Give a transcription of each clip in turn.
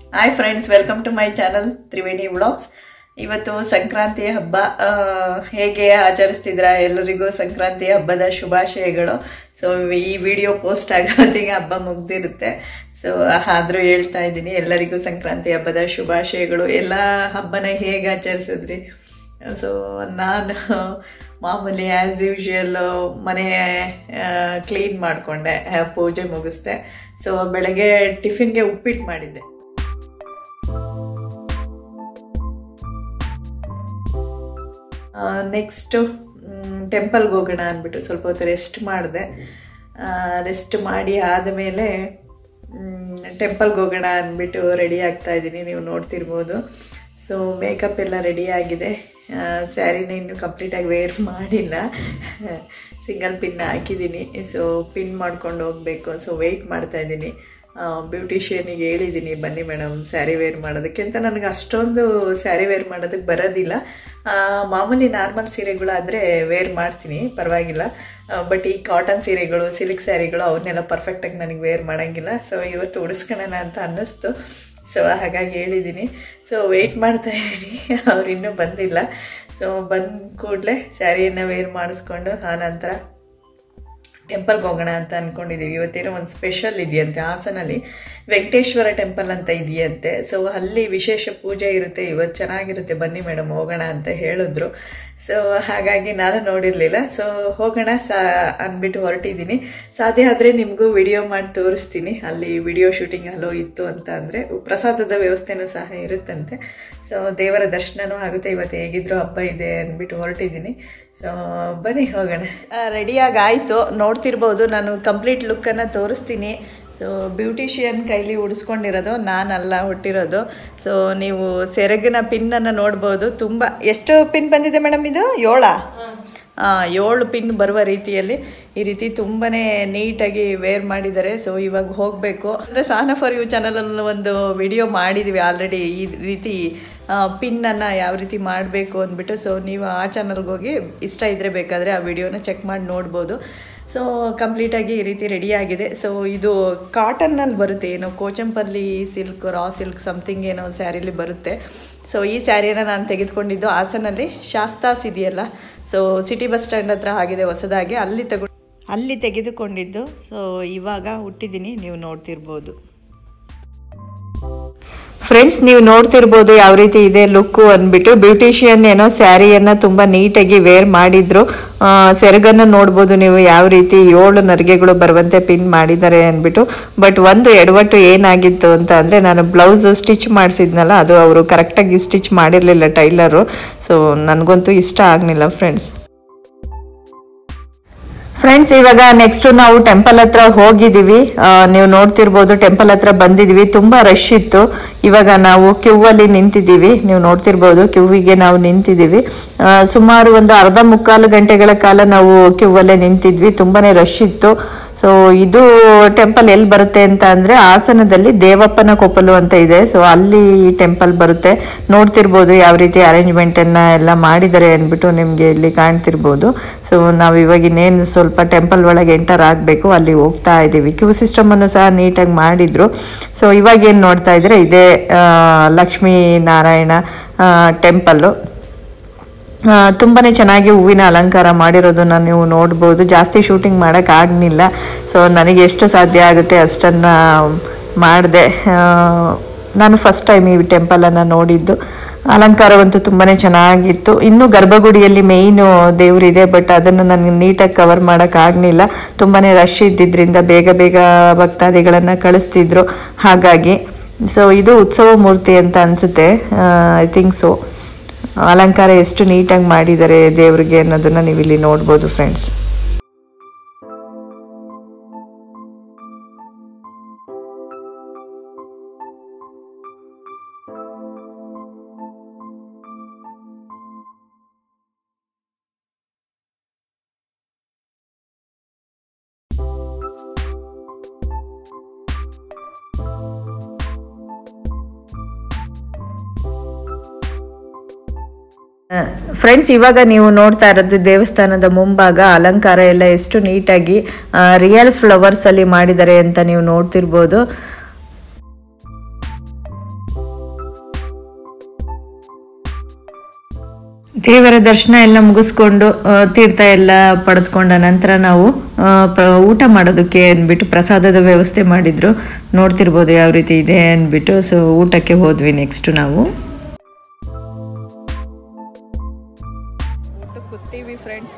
hi friends welcome to my channel Triveni vlogs ಇವತ್ತು ಸಂಕ್ರಾಂತಿ ಹಬ್ಬ ಆ, ಹೇಗೆ ಆಚರಿಸ್ತಿದ್ರ ಎಲ್ಲರಿಗೂ ಸಂಕ್ರಾಂತಿ ಹಬ್ಬದ ಶುಭಾಶಯಗಳು ಸೊ ಈ ವಿಡಿಯೋ ಪೋಸ್ಟ್ ಆಗೋತ್ತಿಗೆ ಹಬ್ಬ ಮುಗ್ದಿರುತ್ತೆ ಸೊ ಆದ್ರೂ ಹೇಳ್ತಾ ಇದ್ದೀನಿ ಎಲ್ಲರಿಗೂ ಸಂಕ್ರಾಂತಿ ಹಬ್ಬದ ಶುಭಾಶಯಗಳು ಎಲ್ಲ ಹಬ್ಬನ ಹೇಗೆ ಆಚರಿಸಿದ್ರಿ ಸೊ ನಾನು ಮಾಮೂಲಿ ಆ್ಯಸ್ ಯೂಶುವಲ್ ಮನೆ ಕ್ಲೀನ್ ಮಾಡಿಕೊಂಡೆ ಪೂಜೆ ಮುಗಿಸ್ದೆ ಸೊ ಬೆಳಗ್ಗೆ ಟಿಫಿನ್ಗೆ ಉಪ್ಪಿಟ್ಟು ಮಾಡಿದ್ದೆ ನೆಕ್ಸ್ಟು ಟೆಂಪಲ್ಗೆ ಹೋಗೋಣ ಅಂದ್ಬಿಟ್ಟು ಸ್ವಲ್ಪ ಹೊತ್ತು ರೆಸ್ಟ್ ಮಾಡಿದೆ ರೆಸ್ಟ್ ಮಾಡಿ ಆದಮೇಲೆ ಟೆಂಪಲ್ಗೆ ಹೋಗೋಣ ಅಂದ್ಬಿಟ್ಟು ರೆಡಿ ಆಗ್ತಾ ಇದ್ದೀನಿ ನೀವು ನೋಡ್ತಿರ್ಬೋದು ಸೊ ಮೇಕಪ್ ಎಲ್ಲ ರೆಡಿ ಆಗಿದೆ ಸ್ಯಾರಿನ ಇನ್ನೂ ಕಂಪ್ಲೀಟಾಗಿ ವೇರ್ ಮಾಡಿಲ್ಲ ಸಿಂಗಲ್ ಪಿನ್ ಹಾಕಿದ್ದೀನಿ ಸೊ ಪಿನ್ ಮಾಡ್ಕೊಂಡು ಹೋಗಬೇಕು ಸೊ ವೆಯ್ಟ್ ಮಾಡ್ತಾ ಇದ್ದೀನಿ ಬ್ಯೂಟಿಷಿಯನಿಗೆ ಹೇಳಿದ್ದೀನಿ ಬನ್ನಿ ಮೇಡಮ್ ಸ್ಯಾರಿ ವೇರ್ ಮಾಡೋದಕ್ಕೆ ಅಂತ ನನಗೆ ಅಷ್ಟೊಂದು ಸ್ಯಾರಿ ವೇರ್ ಮಾಡೋದಕ್ಕೆ ಬರೋದಿಲ್ಲ ಆ, ಮಾಮೂಲಿ ನಾರ್ಮಲ್ ಸೀರೆಗಳಾದರೆ ವೇರ್ ಮಾಡ್ತೀನಿ ಪರವಾಗಿಲ್ಲ ಬಟ್ ಈ ಕಾಟನ್ ಸೀರೆಗಳು ಸಿಲ್ಕ್ ಸ್ಯಾರಿಗಳು ಅವನ್ನೆಲ್ಲ ಪರ್ಫೆಕ್ಟಾಗಿ ನನಗೆ ವೇರ್ ಮಾಡೋಂಗಿಲ್ಲ ಸೊ ಇವತ್ತು ಉಡಿಸ್ಕೊಳ್ಳೋಣ ಅಂತ ಅನ್ನಿಸ್ತು ಸೊ ಹಾಗಾಗಿ ಹೇಳಿದ್ದೀನಿ ಸೊ ವೆಯ್ಟ್ ಮಾಡ್ತಾ ಇದ್ದೀನಿ ಅವ್ರು ಇನ್ನೂ ಬಂದಿಲ್ಲ ಸೊ ಬಂದ ಕೂಡಲೇ ಸ್ಯಾರಿಯನ್ನು ವೇರ್ ಮಾಡಿಸ್ಕೊಂಡು ಆ ನಂತರ ಟೆಂಪಲ್ಗೆ ಹೋಗೋಣ ಅಂತ ಅನ್ಕೊಂಡಿದ್ದೀವಿ ಇವತ್ತೇನೋ ಒಂದು ಸ್ಪೆಷಲ್ ಇದೆಯಂತೆ ಹಾಸನಲ್ಲಿ ವೆಂಕಟೇಶ್ವರ ಟೆಂಪಲ್ ಅಂತ ಇದೆಯಂತೆ ಸೊ ಅಲ್ಲಿ ವಿಶೇಷ ಪೂಜೆ ಇರುತ್ತೆ ಇವತ್ತು ಚೆನ್ನಾಗಿರುತ್ತೆ ಬನ್ನಿ ಮೇಡಮ್ ಹೋಗೋಣ ಅಂತ ಹೇಳಿದ್ರು ಸೊ ಹಾಗಾಗಿ ನಾನು ನೋಡಿರಲಿಲ್ಲ ಸೊ ಹೋಗೋಣ ಸಾ ಅಂದ್ಬಿಟ್ಟು ಹೊರಟಿದ್ದೀನಿ ಸಾಧ್ಯ ಆದರೆ ನಿಮಗೂ ವಿಡಿಯೋ ಮಾಡಿ ತೋರಿಸ್ತೀನಿ ಅಲ್ಲಿ ವಿಡಿಯೋ ಶೂಟಿಂಗ್ ಅಲ್ಲೋ ಇತ್ತು ಅಂತ ಅಂದರೆ ಪ್ರಸಾದದ ವ್ಯವಸ್ಥೆನೂ ಸಹ ಇರುತ್ತಂತೆ ಸೊ ದೇವರ ದರ್ಶನನೂ ಆಗುತ್ತೆ ಇವತ್ತು ಹೇಗಿದ್ರು ಹಬ್ಬ ಇದೆ ಅಂದ್ಬಿಟ್ಟು ಹೊರಟಿದ್ದೀನಿ ಸೊ ಬನ್ನಿ ಹೋಗೋಣ ರೆಡಿಯಾಗಿ ಆಯಿತು ನೋಡ್ತಿರ್ಬೋದು ನಾನು ಕಂಪ್ಲೀಟ್ ಲುಕ್ಕನ್ನು ತೋರಿಸ್ತೀನಿ ಸೊ ಬ್ಯೂಟಿಷಿಯನ್ ಕೈಲಿ ಉಡಿಸ್ಕೊಂಡಿರೋದು ನಾನಲ್ಲ ಹುಟ್ಟಿರೋದು ಸೊ ನೀವು ಸೆರಗಿನ ಪಿನ್ನನ್ನು ನೋಡ್ಬೋದು ತುಂಬ ಎಷ್ಟು ಪಿನ್ ಬಂದಿದೆ ಮೇಡಮ್ ಇದು ಏಳ ಏಳು ಪಿನ್ ಬರುವ ರೀತಿಯಲ್ಲಿ ಈ ರೀತಿ ತುಂಬಾ ನೀಟಾಗಿ ವೇರ್ ಮಾಡಿದ್ದಾರೆ ಸೊ ಇವಾಗ ಹೋಗಬೇಕು ಅಂದರೆ ಸಾನ ಫಾರ್ ಯು ಚಾನಲಲ್ಲಿ ಒಂದು ವಿಡಿಯೋ ಮಾಡಿದ್ದೀವಿ ಆಲ್ರೆಡಿ ಈ ರೀತಿ ಪಿನ್ನನ್ನು ಯಾವ ರೀತಿ ಮಾಡಬೇಕು ಅಂದ್ಬಿಟ್ಟು ಸೊ ನೀವು ಆ ಚಾನಲ್ಗೆ ಹೋಗಿ ಇಷ್ಟ ಇದ್ದರೆ ಬೇಕಾದರೆ ಆ ವಿಡಿಯೋನ ಚೆಕ್ ಮಾಡಿ ನೋಡ್ಬೋದು ಸೊ ಕಂಪ್ಲೀಟಾಗಿ ಈ ರೀತಿ ರೆಡಿ ಆಗಿದೆ ಸೊ ಇದು ಕಾಟನ್ನಲ್ಲಿ ಬರುತ್ತೆ ಏನೋ ಕೋಚಂಪಲ್ಲಿ ಸಿಲ್ಕ್ ರಾ ಸಿಲ್ಕ್ ಸಮಥಿಂಗ್ ಏನೋ ಸ್ಯಾರಿಲಿ ಬರುತ್ತೆ ಸೊ ಈ ಸ್ಯಾರಿನ ನಾನು ತೆಗೆದುಕೊಂಡಿದ್ದು ಹಾಸನಲ್ಲಿ ಶಾಸ್ತಾಸ್ ಇದೆಯಲ್ಲ ಸೊ ಸಿಟಿ ಬಸ್ ಸ್ಟ್ಯಾಂಡ್ ಹತ್ರ ಆಗಿದೆ ಹೊಸದಾಗಿ ಅಲ್ಲಿ ತಗೊಂಡು ಅಲ್ಲಿ ತೆಗೆದುಕೊಂಡಿದ್ದು ಸೊ ಇವಾಗ ಹುಟ್ಟಿದ್ದೀನಿ ನೀವು ನೋಡ್ತಿರ್ಬೋದು ಫ್ರೆಂಡ್ಸ್ ನೀವು ನೋಡ್ತಿರ್ಬೋದು ಯಾವ ರೀತಿ ಇದೆ ಲುಕ್ಕು ಅಂದ್ಬಿಟ್ಟು ಬ್ಯೂಟಿಷಿಯನ್ ಏನೋ ಸ್ಯಾರಿಯನ್ನು ತುಂಬ ನೀಟಾಗಿ ವೇರ್ ಮಾಡಿದ್ರು ಆ, ಸೆರಗನ್ನು ನೋಡ್ಬೋದು ನೀವು ಯಾವ ರೀತಿ ಏಳು ನರಿಗೆಗಳು ಬರುವಂತೆ ಪಿನ್ ಮಾಡಿದ್ದಾರೆ ಅಂದ್ಬಿಟ್ಟು ಬಟ್ ಒಂದು ಎಡವಟ್ಟು ಏನಾಗಿತ್ತು ಅಂತ ಅಂದರೆ ನಾನು ಬ್ಲೌಸ್ ಸ್ಟಿಚ್ ಮಾಡಿಸಿದ್ನಲ್ಲ ಅದು ಅವರು ಕರೆಕ್ಟಾಗಿ ಸ್ಟಿಚ್ ಮಾಡಿರಲಿಲ್ಲ ಟೈಲರು ಸೊ ನನಗಂತೂ ಇಷ್ಟ ಆಗಲಿಲ್ಲ ಫ್ರೆಂಡ್ಸ್ ಫ್ರೆಂಡ್ಸ್ ಇವಾಗ ನೆಕ್ಸ್ಟ್ ನಾವು ಟೆಂಪಲ್ ಹತ್ರ ಹೋಗಿದ್ದೀವಿ ಆ, ನೀವು ನೋಡ್ತಿರ್ಬೋದು ಟೆಂಪಲ್ ಹತ್ರ ಬಂದಿದ್ದೀವಿ ತುಂಬಾ ರಶ್ ಇತ್ತು ಇವಾಗ ನಾವು ಕ್ಯೂ ಅಲ್ಲಿ ನಿಂತಿದ್ದೀವಿ ನೀವು ನೋಡ್ತಿರ್ಬೋದು ಕ್ಯೂವಿಗೆ ನಾವು ನಿಂತಿದ್ದೀವಿ ಆ, ಸುಮಾರು ಒಂದು ಅರ್ಧ ಮುಕ್ಕಾಲು ಗಂಟೆಗಳ ಕಾಲ ನಾವು ಕ್ಯೂ ಅಲ್ಲೇ ನಿಂತಿದ್ವಿ ತುಂಬಾನೇ ರಶ್ ಇತ್ತು ಸೊ ಇದು ಟೆಂಪಲ್ ಎಲ್ಲಿ ಬರುತ್ತೆ ಅಂತ ಅಂದ್ರೆ ಹಾಸನದಲ್ಲಿ ದೇವಪ್ಪನ ಕೊಪ್ಪಲು ಅಂತ ಇದೆ ಸೊ ಅಲ್ಲಿ ಈ ಟೆಂಪಲ್ ಬರುತ್ತೆ ನೋಡ್ತಿರ್ಬೋದು ಯಾವ ರೀತಿ ಅರೇಂಜ್ಮೆಂಟ್ ಅನ್ನ ಎಲ್ಲ ಮಾಡಿದ್ದಾರೆ ಅಂದ್ಬಿಟ್ಟು ನಿಮ್ಗೆ ಇಲ್ಲಿ ಕಾಣ್ತಿರ್ಬೋದು ಸೊ ನಾವು ಇವಾಗ ಇನ್ನೇನು ಸ್ವಲ್ಪ ಟೆಂಪಲ್ ಒಳಗೆ ಎಂಟರ್ ಆಗಬೇಕು ಅಲ್ಲಿ ಹೋಗ್ತಾ ಇದ್ದೀವಿ ಕ್ಯೂ ಸಿಸ್ಟಮ್ ಅನ್ನು ಸಹ ನೀಟಾಗಿ ಮಾಡಿದ್ರು ಸೊ ಇವಾಗ ಏನು ನೋಡ್ತಾ ಇದ್ರೆ ಇದೇ ಆ, ಲಕ್ಷ್ಮೀ ನಾರಾಯಣ ಟೆಂಪಲ್ಲು ಆ, ತುಂಬಾನೇ ಚೆನ್ನಾಗಿ ಹೂವಿನ ಅಲಂಕಾರ ಮಾಡಿರೋದನ್ನ ನೀವು ನೋಡ್ಬೋದು ಜಾಸ್ತಿ ಶೂಟಿಂಗ್ ಮಾಡೋಕೆ ಆಗಲಿಲ್ಲ ಸೊ ನನಗೆ ಎಷ್ಟು ಸಾಧ್ಯ ಆಗುತ್ತೆ ಅಷ್ಟನ್ನು ಮಾಡಿದೆ ನಾನು ಫಸ್ಟ್ ಟೈಮ್ ಈ ಟೆಂಪಲನ್ನು ನೋಡಿದ್ದು ಅಲಂಕಾರವಂತೂ ತುಂಬಾನೇ ಚೆನ್ನಾಗಿತ್ತು ಇನ್ನು ಗರ್ಭಗುಡಿಯಲ್ಲಿ ಮೇಯ್ನು ದೇವರಿದೆ ಬಟ್ ಅದನ್ನು ನನಗೆ ನೀಟಾಗಿ ಕವರ್ ಮಾಡೋಕ್ಕಾಗಲಿಲ್ಲ ತುಂಬಾನೇ ರಶ್ ಇದ್ದಿದ್ರಿಂದ ಬೇಗ ಬೇಗ ಭಕ್ತಾದಿಗಳನ್ನು ಕಳಿಸ್ತಿದ್ರು ಹಾಗಾಗಿ ಸೊ ಇದು ಉತ್ಸವ ಮೂರ್ತಿ ಅಂತ ಅನಿಸುತ್ತೆ ಐ ಥಿಂಕ್ ಸೊ ಅಲಂಕಾರ ಎಷ್ಟು ನೀಟಾಗಿ ಮಾಡಿದ್ದಾರೆ ದೇವರಿಗೆ ಅನ್ನೋದನ್ನ ನೀವು ಇಲ್ಲಿ ನೋಡ್ಬೋದು ಫ್ರೆಂಡ್ಸ್ ಫ್ರೆಂಡ್ಸ್ ಇವಾಗ ನೀವು ನೋಡ್ತಾ ಇರೋದು ದೇವಸ್ಥಾನದ ಮುಂಭಾಗ ಅಲಂಕಾರ ಎಲ್ಲ ಎಷ್ಟು ನೀಟಾಗಿ ರಿಯಲ್ ಫ್ಲವರ್ಸ್ ಅಲ್ಲಿ ಮಾಡಿದ್ದಾರೆ ಅಂತ ನೀವು ನೋಡ್ತಿರ್ಬೋದು ದೇವರ ದರ್ಶನ ಎಲ್ಲ ಮುಗಿಸ್ಕೊಂಡು ಆ, ತೀರ್ಥ ಎಲ್ಲ ಪಡೆದುಕೊಂಡ ನಂತರ ನಾವು ಆ, ಪ್ರ- ಊಟ ಮಾಡೋದಕ್ಕೆ ಅಂದ್ಬಿಟ್ಟು ಪ್ರಸಾದದ ವ್ಯವಸ್ಥೆ ಮಾಡಿದ್ರು ನೋಡ್ತಿರ್ಬೋದು ಯಾವ ರೀತಿ ಇದೆ ಅಂದ್ಬಿಟ್ಟು ಸೊ ಊಟಕ್ಕೆ ಹೋದ್ವಿ ನೆಕ್ಸ್ಟ್ ನಾವು ಊಟ ಕೂತೀವಿ ಫ್ರೆಂಡ್ಸ್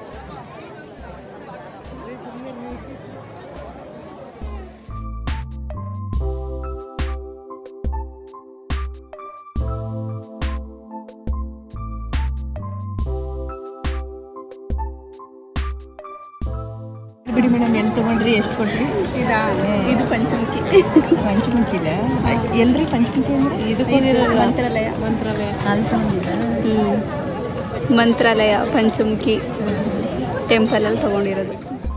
ಬಿಡಿ ಮೇಡಮ್ ಎಲ್ಲಿ ತಗೊಂಡ್ರಿ ಎಷ್ಟು ಕೊಟ್ರಿ ಇದಾ ಇದು ಪಂಚಮುಖಿ ಪಂಚಮುಖಿ ಇದೆ ಎಲ್ರಿ ಪಂಚಮುಖಿ ಅಂದ್ರೆ ಇದು ಮಂತ್ರಾಲಯ ಮಂತ್ರಾಲಯ ಅಲ್ಲಿ ತಗೊಂಡಿದ್ದ ಮಂತ್ರಾಲಯ ಪಂಚಮುಖಿ ಟೆಂಪಲಲ್ಲಿ ತೊಗೊಂಡಿರೋದು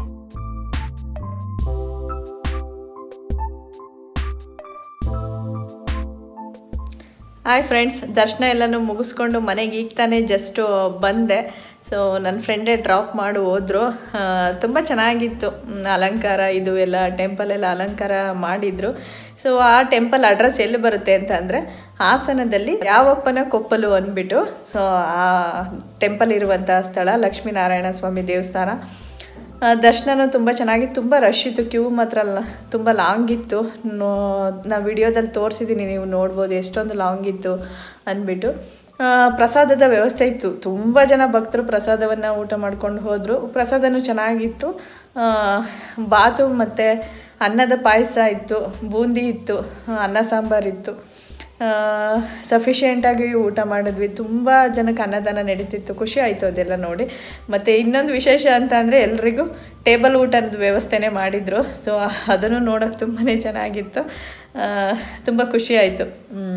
ಹಾಯ್ ಫ್ರೆಂಡ್ಸ್ ದರ್ಶನ ಎಲ್ಲನೂ ಮುಗಿಸ್ಕೊಂಡು ಮನೆಗೆ ಈಗ ತಾನೇ ಜಸ್ಟು ಬಂದೆ ಸೊ ನನ್ನ ಫ್ರೆಂಡೇ ಡ್ರಾಪ್ ಮಾಡಿ ಹೋದರು ತುಂಬ ಚೆನ್ನಾಗಿತ್ತು ಮ್, ಅಲಂಕಾರ ಇದು ಎಲ್ಲ ಟೆಂಪಲ್ ಎಲ್ಲ ಅಲಂಕಾರ ಮಾಡಿದರು ಸೊ ಆ ಟೆಂಪಲ್ ಅಡ್ರೆಸ್ ಎಲ್ಲಿ ಬರುತ್ತೆ ಅಂತ ಅಂದರೆ ಹಾಸನದಲ್ಲಿ ಯಾವಪ್ಪನ ಕೊಪ್ಪಲು ಅಂದ್ಬಿಟ್ಟು ಸೊ ಆ ಟೆಂಪಲ್ ಇರುವಂಥ ಸ್ಥಳ ಲಕ್ಷ್ಮೀನಾರಾಯಣ ಸ್ವಾಮಿ ದೇವಸ್ಥಾನ ಆ, ದರ್ಶನನೂ ತುಂಬ ಚೆನ್ನಾಗಿ ತುಂಬ ರಶ್ ಇತ್ತು ಕ್ಯೂ ಮಾತ್ರ ಅಲ್ಲ ತುಂಬ ಲಾಂಗ್ ಇತ್ತು ನೋ ನಾ ವಿಡಿಯೋದಲ್ಲಿ ತೋರಿಸಿದ್ದೀನಿ ನೀವು ನೋಡ್ಬೋದು ಎಷ್ಟೊಂದು ಲಾಂಗ್ ಇತ್ತು ಅಂದ್ಬಿಟ್ಟು ಆ, ಪ್ರಸಾದದ ವ್ಯವಸ್ಥೆ ಇತ್ತು ತುಂಬ ಜನ ಭಕ್ತರು ಪ್ರಸಾದವನ್ನು ಊಟ ಮಾಡ್ಕೊಂಡು ಹೋದರು ಪ್ರಸಾದನೂ ಚೆನ್ನಾಗಿತ್ತು ಆ, ಬಾತು ಮತ್ತು ಅನ್ನದ ಪಾಯಸ ಇತ್ತು ಬೂಂದಿ ಇತ್ತು ಅನ್ನ ಸಾಂಬಾರು ಇತ್ತು ಸಫಿಷಿಯೆಂಟಾಗಿ ಊಟ ಮಾಡಿದ್ವಿ ತುಂಬ ಜನಕ್ಕೆ ಅನ್ನದಾನ ನಡೀತಿತ್ತು ಖುಷಿ ಆಯಿತು ಅದೆಲ್ಲ ನೋಡಿ ಮತ್ತು ಇನ್ನೊಂದು ವಿಶೇಷ ಅಂತ ಅಂದರೆ ಎಲ್ರಿಗೂ ಟೇಬಲ್ ಊಟದ ವ್ಯವಸ್ಥೆನೇ ಮಾಡಿದರು ಸೊ ಅದನ್ನು ನೋಡೋಕೆ ತುಂಬಾ ಚೆನ್ನಾಗಿತ್ತು ತುಂಬ ಖುಷಿ ಆಯಿತು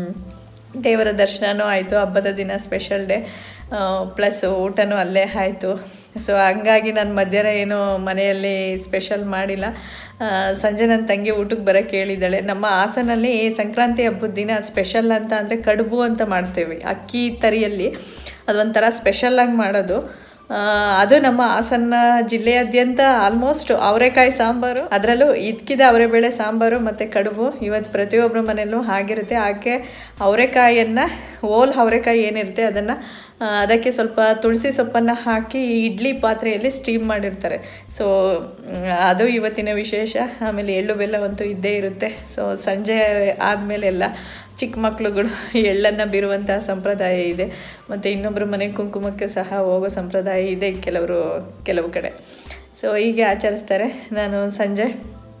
ದೇವರ ದರ್ಶನನೂ ಆಯಿತು ಹಬ್ಬದ ದಿನ ಸ್ಪೆಷಲ್ ಡೇ ಪ್ಲಸ್ ಊಟನೂ ಅಲ್ಲೇ ಆಯಿತು ಸೊ ಹಂಗಾಗಿ ನಾನು ಮಧ್ಯಾಹ್ನ ಏನು ಮನೆಯಲ್ಲಿ ಸ್ಪೆಷಲ್ ಮಾಡಿಲ್ಲ ಆ, ಸಂಜೆ ನನ್ನ ತಂಗಿ ಊಟಕ್ಕೆ ಬರೋಕ್ಕೆ ಹೇಳಿದ್ದಾಳೆ ನಮ್ಮ ಹಾಸನಲ್ಲಿ ಸಂಕ್ರಾಂತಿ ಹಬ್ಬದ ದಿನ ಸ್ಪೆಷಲ್ ಅಂತ ಅಂದರೆ ಕಡುಬು ಅಂತ ಮಾಡ್ತೇವೆ ಅಕ್ಕಿ ತರಿಯಲ್ಲಿ ಅದೊಂಥರ ಸ್ಪೆಷಲ್ಲಾಗಿ ಮಾಡೋದು ಆ, ಅದು ನಮ್ಮ ಹಾಸನ ಜಿಲ್ಲೆಯಾದ್ಯಂತ ಆಲ್ಮೋಸ್ಟ್ ಅವರೆಕಾಯಿ ಸಾಂಬಾರು ಅದರಲ್ಲೂ ಇದ್ಕಿದ ಅವರೆಬೇಳೆ ಸಾಂಬಾರು ಮತ್ತು ಕಡುಬು ಇವತ್ತು ಪ್ರತಿಯೊಬ್ಬರ ಮನೆಯಲ್ಲೂ ಆಗಿರುತ್ತೆ ಆಕೆ ಅವರೆಕಾಯಿಯನ್ನು ಓಲ್ ಅವರೆಕಾಯಿ ಏನಿರುತ್ತೆ ಅದನ್ನು ಅದಕ್ಕೆ ಸ್ವಲ್ಪ ತುಳಸಿ ಸೊಪ್ಪನ್ನು ಹಾಕಿ ಇಡ್ಲಿ ಪಾತ್ರೆಯಲ್ಲಿ ಸ್ಟೀಮ್ ಮಾಡಿರ್ತಾರೆ ಸೊ ಅದು ಇವತ್ತಿನ ವಿಶೇಷ ಆಮೇಲೆ ಎಳ್ಳು ಬೆಲ್ಲವಂತೂ ಇದ್ದೇ ಇರುತ್ತೆ ಸೊ ಸಂಜೆ ಆದಮೇಲೆಲ್ಲ ಚಿಕ್ಕ ಮಕ್ಳುಗಳು ಎಳ್ಳನ್ನು ಬೀರುವಂತಹ ಸಂಪ್ರದಾಯ ಇದೆ ಮತ್ತು ಇನ್ನೊಬ್ಬರ ಮನೆ ಕುಂಕುಮಕ್ಕೆ ಸಹ ಹೋಗೋ ಸಂಪ್ರದಾಯ ಇದೆ ಕೆಲವರು ಕೆಲವು ಕಡೆ ಸೊ ಹೀಗೆ ಆಚರಿಸ್ತಾರೆ ನಾನು ಸಂಜೆ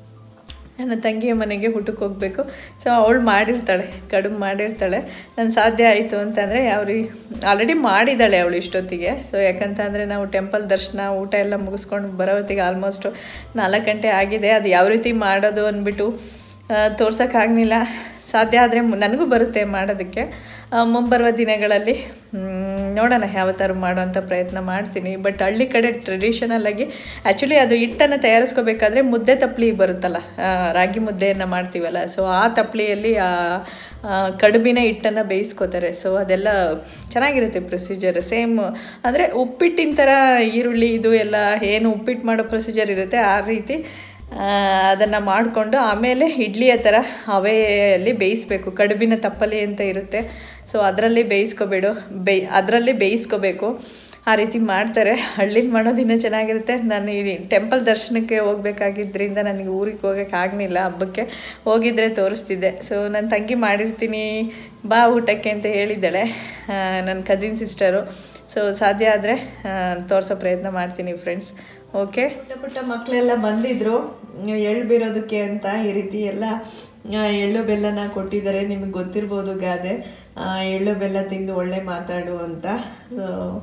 ನನ್ನ ತಂಗಿಯ ಮನೆಗೆ ಊಟಕ್ಕೆ ಹೋಗಬೇಕು ಸೊ ಅವಳು ಮಾಡಿರ್ತಾಳೆ ಕಡುಬು ಮಾಡಿರ್ತಾಳೆ ನಾನು ಸಾಧ್ಯ ಆಯಿತು ಅಂತಂದರೆ ಅವ್ರಿ ಆಲ್ರೆಡಿ ಮಾಡಿದ್ದಾಳೆ ಅವಳು ಇಷ್ಟೊತ್ತಿಗೆ ಸೊ ಯಾಕಂತಂದರೆ ನಾವು ಟೆಂಪಲ್ ದರ್ಶನ ಊಟ ಎಲ್ಲ ಮುಗಿಸ್ಕೊಂಡು ಬರೋ ಹೊತ್ತಿಗೆ ಆಲ್ಮೋಸ್ಟು ನಾಲ್ಕು ಗಂಟೆ ಆಗಿದೆ ಅದು ಯಾವ ರೀತಿ ಮಾಡೋದು ಅಂದ್ಬಿಟ್ಟು ತೋರ್ಸೋಕ್ಕಾಗಲಿಲ್ಲ ಸಾಧ್ಯ ಆದರೆ ನನಗೂ ಬರುತ್ತೆ ಮಾಡೋದಕ್ಕೆ ಆ, ಮುಂಬರುವ ದಿನಗಳಲ್ಲಿ ಮ್, ನೋಡೋಣ ಯಾವ ಥರ ಮಾಡೋವಂಥ ಪ್ರಯತ್ನ ಮಾಡ್ತೀನಿ ಬಟ್ ಹಳ್ಳಿ ಕಡೆ ಟ್ರೆಡಿಷನಲ್ ಆಗಿ ಆ್ಯಕ್ಚುಲಿ ಅದು ಹಿಟ್ಟನ್ನು ತಯಾರಿಸ್ಕೋಬೇಕಾದ್ರೆ ಮುದ್ದೆ ತಪ್ಪಲಿ ಬರುತ್ತಲ್ಲ ಆ, ರಾಗಿ ಮುದ್ದೆಯನ್ನು ಮಾಡ್ತೀವಲ್ಲ ಸೊ ಆ ತಪ್ಪಲಿಯಲ್ಲಿ ಆ ಆ, ಕಡುಬಿನ ಹಿಟ್ಟನ್ನು ಬೇಯಿಸ್ಕೋತಾರೆ ಸೊ ಅದೆಲ್ಲ ಚೆನ್ನಾಗಿರುತ್ತೆ ಪ್ರೊಸೀಜರ್ ಸೇಮ್ ಅಂದರೆ ಉಪ್ಪಿಟ್ಟಿನ ಥರ ಈರುಳ್ಳಿ ಇದು ಎಲ್ಲ ಏನು ಉಪ್ಪಿಟ್ಟು ಮಾಡೋ ಪ್ರೊಸೀಜರ್ ಇರುತ್ತೆ ಆ ರೀತಿ ಅದನ್ನು ಮಾಡಿಕೊಂಡು ಆಮೇಲೆ ಇಡ್ಲಿಯ ಥರ ಹವೆಯಲ್ಲಿ ಬೇಯಿಸ್ಬೇಕು ಕಡುಬಿನ ತಪ್ಪಲಿ ಅಂತ ಇರುತ್ತೆ ಸೊ ಅದರಲ್ಲಿ ಬೇಯಿಸ್ಕೋಬೇಡು ಬೇಯ್ ಅದರಲ್ಲಿ ಬೇಯಿಸ್ಕೋಬೇಕು ಆ ರೀತಿ ಮಾಡ್ತಾರೆ ಹಳ್ಳಿಲಿ ಮಾಡೋದಿನ ಚೆನ್ನಾಗಿರುತ್ತೆ ನಾನು ಈ ಟೆಂಪಲ್ ದರ್ಶನಕ್ಕೆ ಹೋಗ್ಬೇಕಾಗಿದ್ದರಿಂದ ನನಗೆ ಊರಿಗೆ ಹೋಗೋಕೆ ಆಗಲಿಲ್ಲ ಹಬ್ಬಕ್ಕೆ ಹೋಗಿದ್ರೆ ತೋರಿಸ್ತಿದ್ದೆ ಸೊ ನನ್ನ ತಂಗಿ ಮಾಡಿರ್ತೀನಿ ಬಾ ಊಟಕ್ಕೆ ಅಂತ ಹೇಳಿದ್ದಾಳೆ ಆ, ನನ್ನ ಕಸಿನ್ ಸಿಸ್ಟರು ಸೊ ಸಾಧ್ಯ ಆದರೆ ತೋರಿಸೋ ಪ್ರಯತ್ನ ಮಾಡ್ತೀನಿ ಫ್ರೆಂಡ್ಸ್ ಓಕೆ ಪುಟ್ಟ ಪುಟ್ಟ ಮಕ್ಕಳೆಲ್ಲ ಬಂದಿದ್ರು ಎಳ್ಳು ಬೀರೋದಕ್ಕೆ ಅಂತ ಈ ರೀತಿ ಎಲ್ಲ ಆ, ಎಳ್ಳು ಬೆಲ್ಲನ ಕೊಟ್ಟಿದ್ದಾರೆ ನಿಮಗೆ ಗೊತ್ತಿರ್ಬೋದು ಗಾದೆ ಆ, ಎಳ್ಳು ಬೆಲ್ಲ ತಿಂದು ಒಳ್ಳೆ ಮಾತಾಡು ಅಂತ ಸೊ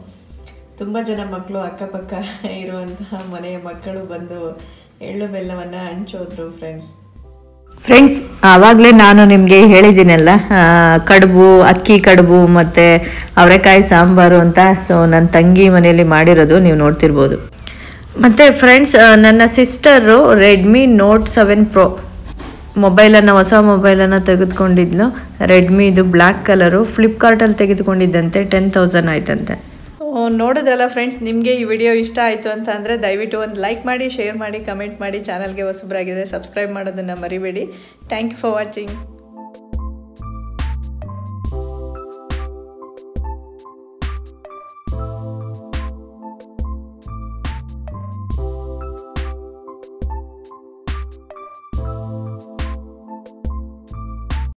ತುಂಬ ಜನ ಮಕ್ಕಳು ಅಕ್ಕಪಕ್ಕ ಇರುವಂತಹ ಮನೆಯ ಮಕ್ಕಳು ಬಂದು ಎಳ್ಳು ಬೆಲ್ಲವನ್ನು ಹಂಚೋದ್ರು ಫ್ರೆಂಡ್ಸ್ ಫ್ರೆಂಡ್ಸ್ ಆವಾಗಲೇ ನಾನು ನಿಮಗೆ ಹೇಳಿದ್ದೀನಲ್ಲ ಆ, ಕಡುಬು ಅಕ್ಕಿ ಕಡುಬು ಮತ್ತು ಅವರೆಕಾಯಿ ಸಾಂಬಾರು ಅಂತ ಸೊ ನನ್ನ ತಂಗಿ ಮನೆಯಲ್ಲಿ ಮಾಡಿರೋದು ನೀವು ನೋಡ್ತಿರ್ಬೋದು ಮತ್ತು ಫ್ರೆಂಡ್ಸ್ ನನ್ನ sister Redmi Note seven Pro ಮೊಬೈಲನ್ನು ಹೊಸ ಮೊಬೈಲನ್ನು ತೆಗೆದುಕೊಂಡಿದ್ಲು ರೆಡ್ಮಿದು ಬ್ಲ್ಯಾಕ್ ಕಲರು ಫ್ಲಿಪ್ಕಾರ್ಟಲ್ಲಿ ತೆಗೆದುಕೊಂಡಿದ್ದಂತೆ ಟೆನ್ ತೌಸಂಡ್ ಆಯ್ತಂತೆ ನೋಡಿದ್ರಲ್ಲ ಫ್ರೆಂಡ್ಸ್ ನಿಮಗೆ ಈ ವಿಡಿಯೋ ಇಷ್ಟ ಆಯಿತು ಅಂತ ಅಂದರೆ ದಯವಿಟ್ಟು ಒಂದು ಲೈಕ್ ಮಾಡಿ ಶೇರ್ ಮಾಡಿ ಕಮೆಂಟ್ ಮಾಡಿ ಚಾನಲ್ಗೆ ಹೊಸಬ್ರಾಗಿದ್ದರೆ ಸಬ್ಸ್ಕ್ರೈಬ್ ಮಾಡೋದನ್ನು ಮರಿಬೇಡಿ ಥ್ಯಾಂಕ್ ಯು ಫಾರ್ ವಾಚಿಂಗ್